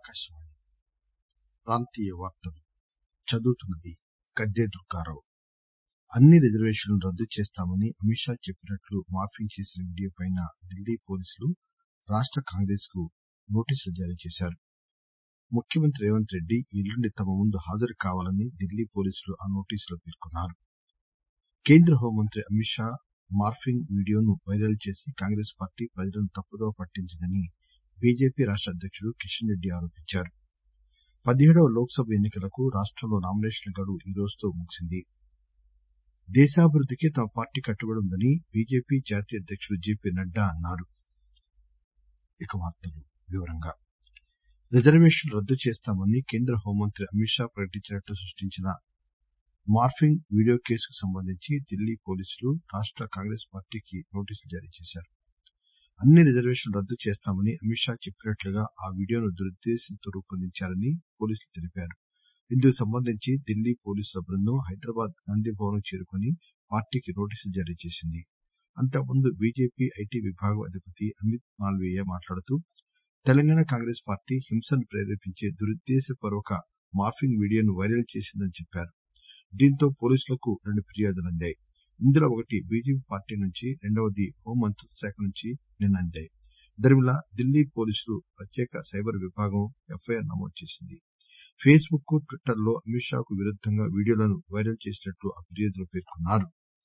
ఆకాశవాణి ప్రాంతీయ వార్తలు చదువుతున్నది గద్దె దుర్గారావు అన్ని రిజర్వేషన్లు రద్దు చేస్తామని అమిత్ షా చెప్పినట్లు మార్ఫింగ్ చేసిన వీడియోపై ఢిల్లీ పోలీసులు రాష్ట కాంగ్రెస్ కు నోటీసులు జారీ చేశారు ముఖ్యమంత్రి రేవంత్ రెడ్డి ఎల్లుండి తమ ముందు హాజరు కావాలని ఢిల్లీ పోలీసులు ఆ నోటీసులో పేర్కొన్నారు కేంద్ర హోంమంత్రి అమిత్ షా మార్ఫింగ్ వీడియోను వైరల్ చేసి కాంగ్రెస్ పార్టీ ప్రజలను తప్పుదోవ పట్టించిందని బీజేపీ రాష్ట అధ్యకుడు కిషన్ రెడ్డి ఆరోపించారు పదిహేడవ లోక్ సభ ఎన్ని కలకు రాష్టంలో నామినేషన్ల గడువు ఈ రోజుతో ముగిసింది దేశాభివృద్దికి తమ పార్టీ కట్టుబడి ఉందని బీజేపీ జాతీయ అధ్యకుడు జేపీ నడ్డా అన్నారు రిజర్వేషన్లు రద్దు చేస్తామని కేంద్ర హోంమంత్రి అమిత్ షా ప్రకటించినట్లు సృష్టించిన మార్ఫింగ్ వీడియో కేసుకు సంబంధించి ఢిల్లీ పోలీసులు రాష్ట కాంగ్రెస్ పార్టీకి నోటీసులు జారీ చేశారు అన్ని రిజర్వేషన్లు రద్దు చేస్తామని అమిత్ షా చెప్పినట్లుగా ఆ వీడియోను దురుద్దేశంతో రూపొందించారని పోలీసులు తెలిపారు ఇందుకు సంబంధించి ఢిల్లీ పోలీసుల బృందం హైదరాబాద్ గాంధీభవన్ చేరుకుని పార్టీకి నోటీసులు జారీ చేసింది అంతకుముందు బీజేపీ ఐటీ విభాగం అధిపతి అమిత్ మాల్వీయ మాట్లాడుతూ తెలంగాణ కాంగ్రెస్ పార్టీ హింసను ప్రేరేపించే దురుద్దేశపూర్వక మార్ఫింగ్ వీడియోను వైరల్ చేసిందని చెప్పారు దీంతో పోలీసులకు రెండు ఫిర్యాదులు అందాయి ఇందులో ఒకటి బీజేపీ పార్టీ నుంచి రెండవది హోంమంత్రిత్వ శాఖ నుంచి నిన్న అందాయి దరిమిలా ఢిల్లీ పోలీసులు ప్రత్యేక సైబర్ విభాగం ఎఫ్ఐఆర్ నమోదు చేసింది ఫేస్ బుక్ ట్విట్టర్ లో అమిత్ షా కు విరుద్దంగా వీడియోలను వైరల్ చేసినట్లు ఆ ఫిర్యాదులో పేర్కొన్నారు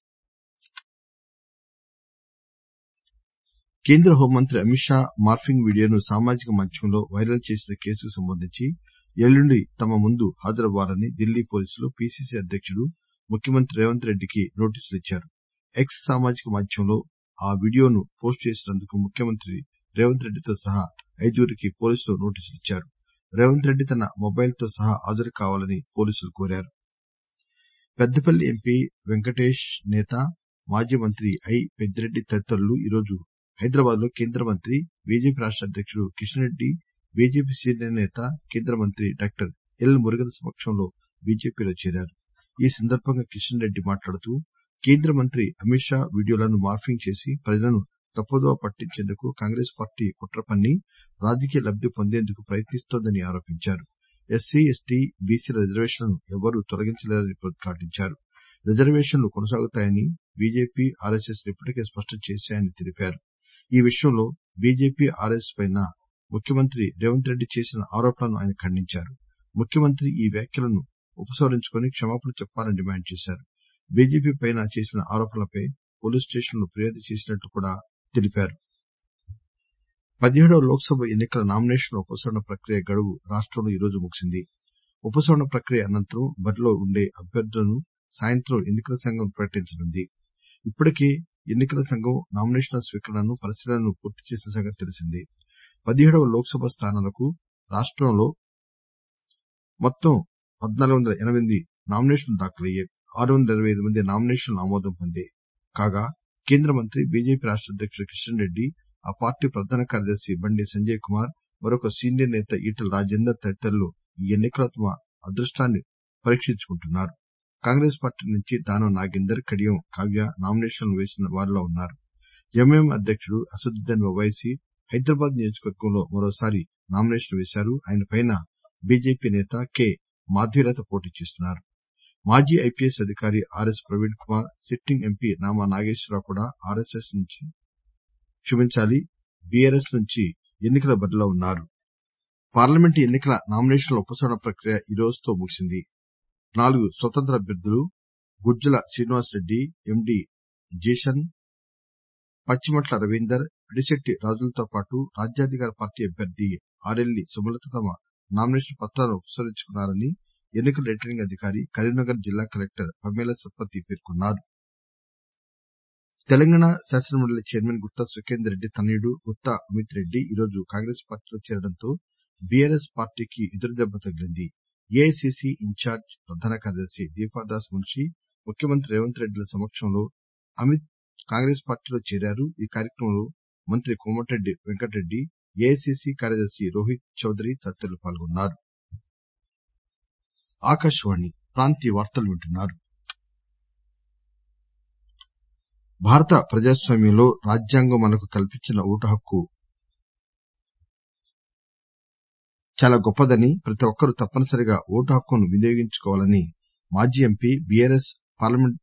కేంద్ర హోంమంత్రి అమిత్ షా మార్ఫింగ్ వీడియోను సామాజిక మాధ్యమంలో వైరల్ చేసిన కేసుకు సంబంధించి ఎల్లుండి తమ ముందు హాజరవ్వాలని ఢిల్లీ పోలీసులు పీసీసీ అధ్యకుడు ముఖ్యమంత్రి రేవంత్ రెడ్డికి నోటీసులు ఇచ్చారు ఎక్స్ సామాజిక మాధ్యమంలో ఆ వీడియోను పోస్టు చేసినందుకు ముఖ్యమంత్రి రేవంత్ రెడ్డితో సహా ఐదుగురికి పోలీసులు నోటీసులు ఇచ్చారు రేవంత్ రెడ్డి తన మొబైల్ తో సహా హాజరు కావాలని పోలీసులు కోరారు పెద్దపల్లి ఎంపీ వెంకటేష్ నేత మాజీ మంత్రి ఐ పెద్దిరెడ్డి తదితరులు ఈరోజు హైదరాబాద్ లో కేంద్ర మంత్రి బీజేపీ రాష్ట అధ్యకుడు కిషన్ రెడ్డి బీజేపీ సీనియర్ నేత కేంద్ర మంత్రి డాక్టర్ ఎల్ మురుగన్ సమక్షంలో బీజేపీలో చేరారు ఈ సందర్భంగా కిషన్ రెడ్డి మాట్లాడుతూ కేంద్ర మంత్రి అమిత్ షా వీడియోలను మార్ఫింగ్ చేసి ప్రజలను తప్పుదోవ పట్టించేందుకు కాంగ్రెస్ పార్టీ కుట్ర పన్ని రాజకీయ లబ్ది పొందేందుకు ప్రయత్నిస్తోందని ఆరోపించారు ఎస్సీ ఎస్టీ బీసీల రిజర్వేషన్లను ఎవ్వరూ తొలగించలేరని ఉద్ఘాటించారు రిజర్వేషన్లు కొనసాగుతాయని బీజేపీ ఆర్ఎస్ఎస్ ఇప్పటికే స్పష్టం చేశాయని తెలిపారు ఈ విషయంలో బీజేపీ ఆర్ఎస్ పై ముఖ్యమంత్రి రేవంత్ రెడ్డి చేసిన ఆరోపణలను ఆయన ఖండించారు ముఖ్యమంత్రి ఈ వ్యాఖ్యలను ఉపసంహరించుకుని క్షమాపణ చెప్పాలని డిమాండ్ చేశారు బీజేపీ పై చేసిన ఆరోపణలపై పోలీస్ స్టేషన్లో ఫిర్యాదు చేసినట్లు కూడా తెలిపారు పదిహేడవ లోక్ సభ ఎన్నికల నామినేషన్ల ఉపసంహరణ ప్రక్రియ గడువు రాష్టంలో ఈరోజు ముగిసింది ఉపసంహరణ ప్రక్రియ అనంతరం బరిలో ఉండే అభ్యర్థులను సాయంత్రం ఎన్నికల సంఘం ప్రకటించనుంది ఇప్పటికే ఎన్నికల సంఘం నామినేషన్ల స్వీకరణను పరిశీలనను పూర్తి చేసిన సంగతి తెలిసిందే పదిహేడవ లోక్ సభ స్థానాలకు రాష్టంలో మొత్తం పద్నాలుగు వందల ఎనబై నామినేషన్లు దాఖలయ్యాయి ఆరు వందల ఇరవై ఐదు మంది నామినేషన్లు ఆమోదం పొందాయి కాగా కేంద్ర మంత్రి బీజేపీ రాష్ట అధ్యకుడు కిషన్ రెడ్డి ఆ పార్టీ ప్రధాన కార్యదర్శి బండి సంజయ్ కుమార్ మరొక సీనియర్ నేత ఈటల రాజేందర్ తదితరులు ఈ ఎన్నికలో తమ అదృష్టాన్ని పరీక్షించుకుంటున్నారు కాంగ్రెస్ పార్టీ నుంచి దానం నాగేందర్ కడియం కావ్య నామినేషన్లు వేసిన వారిలో ఉన్నారు ఎంఐఎం అధ్యకుడు అసదుద్దీన్ ఓవైసీ హైదరాబాద్ నియోజకవర్గంలో మరోసారి నామినేషన్ వేశారు ఆయన పైన బీజేపీ నేత కె మాధవీలత పోటీ చేస్తున్నారు మాజీ ఐపీఎస్ అధికారి RS Praveen Kumar sitting MP Nama Nageswararao కూడా ఆర్ఎస్ఎస్ నుంచి క్షమించాలి బీఆర్ఎస్ నుంచి ఎన్నికల బరిలో ఉన్నారు పార్లమెంటు ఎన్నికల నామినేషన్ల ఉపసంహరణ ప్రక్రియ ఈ రోజుతో ముగిసింది నాలుగు స్వతంత్ర అభ్యర్థులు గుజ్జల శ్రీనివాసరెడ్డి ఎండి జీషన్ పచ్చిమట్ల రవీందర్ పిడిశెట్టి రాజులతో పాటు రాజ్యాధికార పార్టీ అభ్యర్థి ఆరెల్లి సుమలత తమ నామినేషన్ పత్రాలను ఉపసంహరించుకున్నారని ఎన్నికల రిటర్నింగ్ అధికారి కరీంనగర్ జిల్లా కలెక్టర్ పమేలా సత్పతి పేర్కొన్నారు తెలంగాణ శాసనమండలి చైర్మన్ గుత్తా సుఖేందర్ రెడ్డి తనయుడు గుత్తా అమిత్ రెడ్డి ఈరోజు కాంగ్రెస్ పార్టీలో చేరడంతో బీఆర్ఎస్ పార్టీకి ఎదురుదెబ్బ తగిలింది ఏఐసిసి ఇన్ఛార్జ్ ప్రధాన కార్యదర్శి దీపాదాస్ మున్షి ముఖ్యమంత్రి రేవంత్ రెడ్డిల సమక్షంలో అమిత్ కాంగ్రెస్ పార్టీలో చేరారు ఈ కార్యక్రమంలో మంత్రి కోమటిరెడ్డి వెంకటరెడ్డి ఏఐసిసి కార్యదర్శి రోహిత్ చౌదరి తదితరులు పాల్గొన్నారు ఆకాశవాణి ప్రాంతీయ వార్తలు వింటున్నారు భారత ప్రజాస్వామ్యంలో రాజ్యాంగం మనకు కల్పించిన ఓటు హక్కు చాలా గొప్పదని ప్రతి ఒక్కరూ తప్పనిసరిగా ఓటు హక్కును వినియోగించుకోవాలని మాజీ ఎంపీ బీఆర్ఎస్ పార్లమెంట్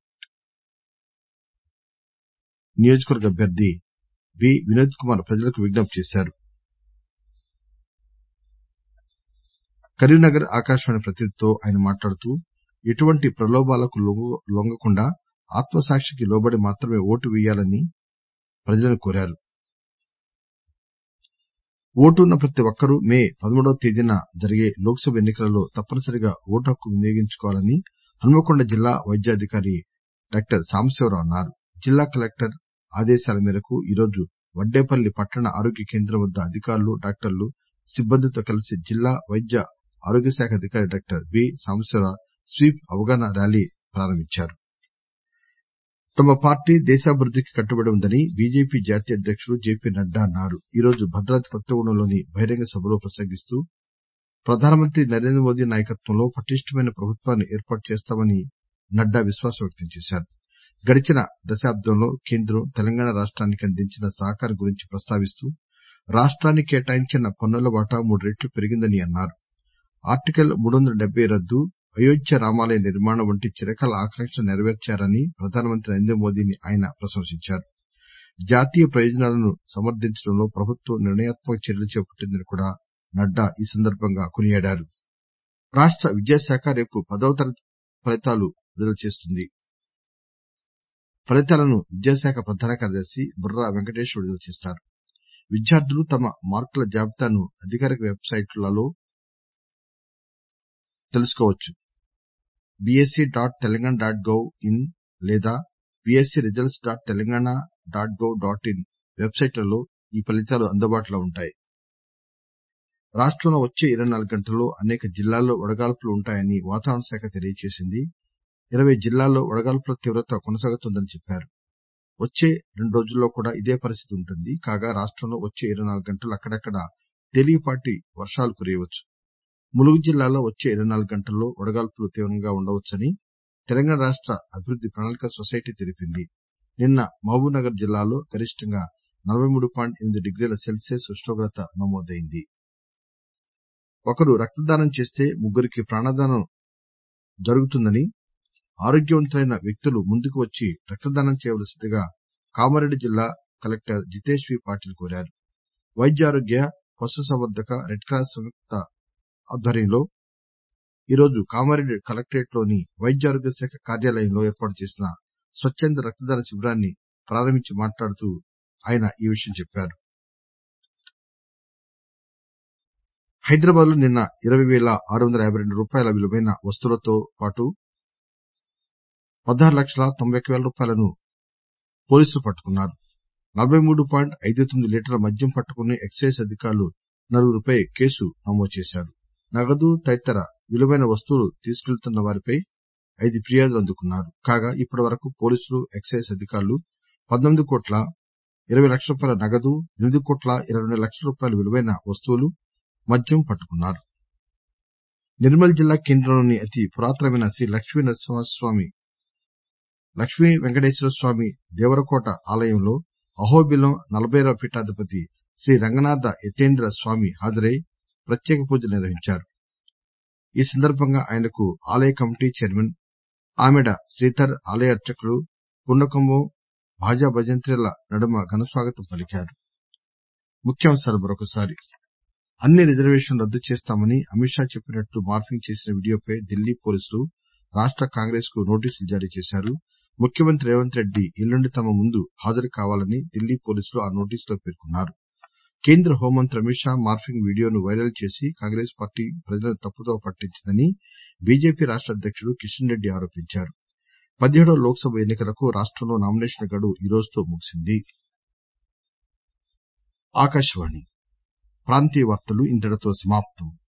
నియోజకవర్గ అభ్యర్థి బి వినోద్ కుమార్ ప్రజలకు విజ్ఞప్తి చేశారు కరీంనగర్ ఆకాశవాణి ప్రతినిధితో ఆయన మాట్లాడుతూ ఎటువంటి ప్రలోభాలకు లొంగకుండా ఆత్మసాక్షికి లోబడి మాత్రమే ఓటు వేయాలని ప్రజలను కోరారు ఓటు ఉన్న ప్రతి ఒక్కరూ మే పదమూడవ తేదీన జరిగే లోక్ సభ ఎన్నికలలో తప్పనిసరిగా ఓటు హక్కు వినియోగించుకోవాలని హన్మకొండ జిల్లా వైద్యాధికారి డాక్టర్ సాంబశివరావు అన్నారు జిల్లా కలెక్టర్ ఆదేశాల మేరకు ఈరోజు వడ్డేపల్లి పట్టణ ఆరోగ్య కేంద్రం వద్ద అధికారులు డాక్టర్లు సిబ్బందితో కలిసి జిల్లా వైద్య ఆరోగ్య శాఖ అధికారి డాక్టర్ బి సాంబశివరావు స్వీప్ అవగాహన ర్యాలీ ప్రారంభించారు తమ పార్టీ దేశాభివృద్దికి కట్టుబడి ఉందని బీజేపీ జాతీయ అధ్యకుడు జేపీ నడ్డా అన్నారు ఈరోజు భద్రాద్రి కొత్తగూడెంలోని బహిరంగ సభలో ప్రసంగిస్తూ ప్రధానమంత్రి నరేంద్ర మోదీ నాయకత్వంలో పటిష్టమైన ప్రభుత్వాన్ని ఏర్పాటు చేస్తామని నడ్డా విశ్వాసం వ్యక్తం చేశారు గడిచిన దశాబ్దంలో కేంద్రం తెలంగాణ రాష్ట్రానికి అందించిన సహకారం గురించి ప్రస్తావిస్తూ రాష్ట్రానికి కేటాయించిన పన్నుల వాటా మూడు రెట్లు పెరిగిందని అన్నారు ఆర్టికల్ మూడు వందల డెబ్బై రద్దు అయోధ్య రామాలయ నిర్మాణం వంటి చిరకాల ఆకాంక్షలు నెరవేర్చారని ప్రధానమంత్రి నరేంద్ర మోదీని ఆయన ప్రశంసించారు జాతీయ ప్రయోజనాలను సమర్థించడంలో ప్రభుత్వం నిర్ణయాత్మక చర్యలు చేపట్టిందని కూడా నడ్డా ఈ సందర్భంగా కొనియాడారు రాష్ట విద్యాశాఖ రేపు పదవ తరగతి ఫలితాలు విడుదల చేస్తుంది ఫలితాలను విద్యాశాఖ ప్రధాన కార్యదర్శి బుర్రా వెంకటేష్ విడుదల చేస్తారు విద్యార్థులు తమ మార్కుల జాబితాను అధికారిక వెబ్సైట్లలో తెలుసుకోవచ్చు BSE dot Telangana dot gov in లేదా BSE results dot Telangana dot gov dot in వెబ్సైట్లలో ఈ ఫలితాలు అందుబాటులో ఉంటాయి రాష్టంలో వచ్చే ఇరవై నాలుగు గంటల్లో అనేక జిల్లాల్లో వడగాల్పులు ఉంటాయని వాతావరణ శాఖ తెలియజేసింది ఇరవై జిల్లాల్లో వడగాల్పుల తీవ్రత కొనసాగుతుందని చెప్పారు వచ్చే రెండు రోజుల్లో కూడా ఇదే పరిస్థితి ఉంటుంది కాగా రాష్టంలో వచ్చే ఇరవై నాలుగు గంటలు అక్కడక్కడ తేలికపాటి వర్షాలు కురియవచ్చు ములుగు జిల్లాలో వచ్చే ఇరవై నాలుగు గంటల్లో వడగాల్పులు తీవ్రంగా ఉండవచ్చని తెలంగాణ రాష్ట అభివృద్ది ప్రణాళిక సొసైటీ తెలిపింది నిన్న మహబూబ్ నగర్ జిల్లాలో గరిష్టంగా నలభై మూడు పాయింట్ ఎనిమిది డిగ్రీల సెల్సియస్ ఉష్ణోగ్రత నమోదైంది ఒకరు రక్తదానం చేస్తే ముగ్గురికి ప్రాణదానం జరుగుతుందని ఆరోగ్యవంతులైన వ్యక్తులు ముందుకు వచ్చి రక్తదానం చేయవలసిందిగా కామారెడ్డి జిల్లా కలెక్టర్ జితేష్ వి పాటిల్ కోరారు వైద్యారోగ్య పశుసంవర్ధక రెడ్ క్రాస్ సంయుక్త ఆధ్వర్యంలో ఈరోజు కామారెడ్డి కలెక్టరేట్ లోని వైద్యారోగ్య శాఖ కార్యాలయంలో ఏర్పాటు చేసిన స్వచ్చంద రక్తదాన శిబిరాన్ని ప్రారంభించి మాట్లాడుతూ ఆయన ఈ విషయం చెప్పారు హైదరాబాద్ లో నిన్న ఇరవై పేల ఆరు వందల యాభై రెండు రూపాయల విలువైన వస్తువులతో పాటు పదహారు లక్షల తొంభై ఒక్క వేల రూపాయలను పోలీసులు పట్టుకున్నారు నలభై మూడు పాయింట్ ఐదు తొమ్మిది లీటర్ల మద్యం పట్టుకుని ఎక్సైజ్ అధికారులు నలుగురిపై కేసు నమోదు చేశారు నగదు తదితర విలువైన వస్తువులు తీసుకెళ్తున్న వారిపై ఐదు ఫిర్యాదులు అందుకున్నారు కాగా ఇప్పటి వరకు పోలీసులు ఎక్సైజ్ అధికారులు పద్దెనిమిది కోట్ల ఇరవై లక్షల రూపాయల నగదు ఎనిమిది కోట్ల ఇరవై రెండు లక్షల రూపాయల విలువైన వస్తువులు మద్యం పట్టుకున్నారు నిర్మల్ జిల్లా కేంద్రంలోని అతి పురాతనమైన శ్రీ లక్ష్మీ నరసింహస్వామి లక్ష్మీ వెంకటేశ్వర స్వామి దేవరకోట ఆలయంలో అహోబిలం నలభైవ పీఠాధిపతి శ్రీ రంగనాథ యతేంద్ర స్వామి హాజరై ప్రత్యేక పూజలు నిర్వహించారు ఈ సందర్భంగా ఆయనకు ఆలయ కమిటీ చైర్మన్ ఆమెడ శ్రీధర్ ఆలయ అర్చకులు పుండకుంభం భాజా భజంత్రీల నడుమ ఘనస్వాగతం పలికారు ముఖ్యాంశాలు మరొకసారి అన్ని రిజర్వేషన్లు రద్దు చేస్తామని అమిత్ షా చెప్పినట్లు మార్ఫింగ్ చేసిన వీడియోపై ఢిల్లీ పోలీసులు రాష్ట కాంగ్రెస్ కు నోటీసులు జారీ చేశారు ముఖ్యమంత్రి రేవంత్ రెడ్డి ఎల్లుండి తమ ముందు హాజరు కావాలని ఢిల్లీ పోలీసులు ఆ నోటీసులో పేర్కొన్నారు కేంద్ర హోంమంత్రి అమిత్ షా మార్ఫింగ్ వీడియోను వైరల్ చేసి కాంగ్రెస్ పార్టీ ప్రజలను తప్పుదోవ పట్టించిందని బీజేపీ రాష్ట అధ్యకుడు కిషన్ రెడ్డి ఆరోపించారు పదిహేడవ లోక్ సభ ఎన్నికలకు రాష్టంలో నామినేషన్ల గడువు ఈ రోజుతో ముగిసింది ఆకాశవాణి ప్రాంతీయ వార్తలు ఇంతటితో సమాప్తం